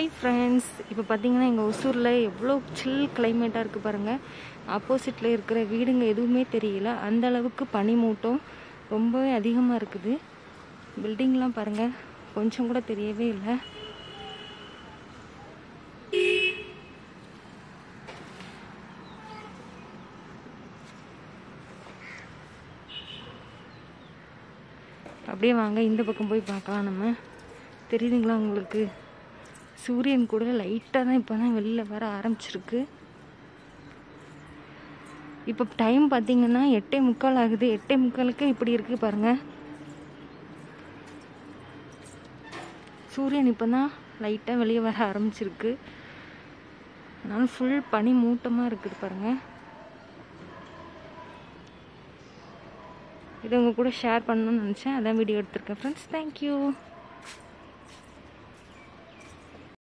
hi friends இப்போ பார்த்தீங்கன்னா எங்கள் ஒசூரில் எவ்வளோ சில் கிளைமேட்டாக இருக்குது பாருங்கள் ஆப்போசிட்டில் இருக்கிற வீடுங்க எதுவுமே தெரியல அந்த அளவுக்கு பனிமூட்டம் ரொம்பவே அதிகமாக இருக்குது பில்டிங்லாம் பாருங்கள் கொஞ்சம் கூட தெரியவே இல்லை அப்படியே வாங்க இந்த பக்கம் போய் பார்க்கலாம் நம்ம தெரியுதுங்களா உங்களுக்கு சூரியன் கூட லைட்டாக தான் இப்போ தான் வெளில வர ஆரம்பிச்சிருக்கு இப்போ டைம் பார்த்தீங்கன்னா எட்டே முக்கால் ஆகுது எட்டே முக்காலுக்கு இப்படி இருக்கு பாருங்க சூரியன் இப்போ தான் லைட்டாக வெளியே வர ஆரம்பிச்சிருக்கு அதனால ஃபுல் பனி மூட்டமாக இருக்குது பாருங்க இதை உங்க கூட ஷேர் பண்ணணும்னு நினச்சேன் அதான் வீடியோ எடுத்திருக்கேன் ஃப்ரெண்ட்ஸ் தேங்க்யூ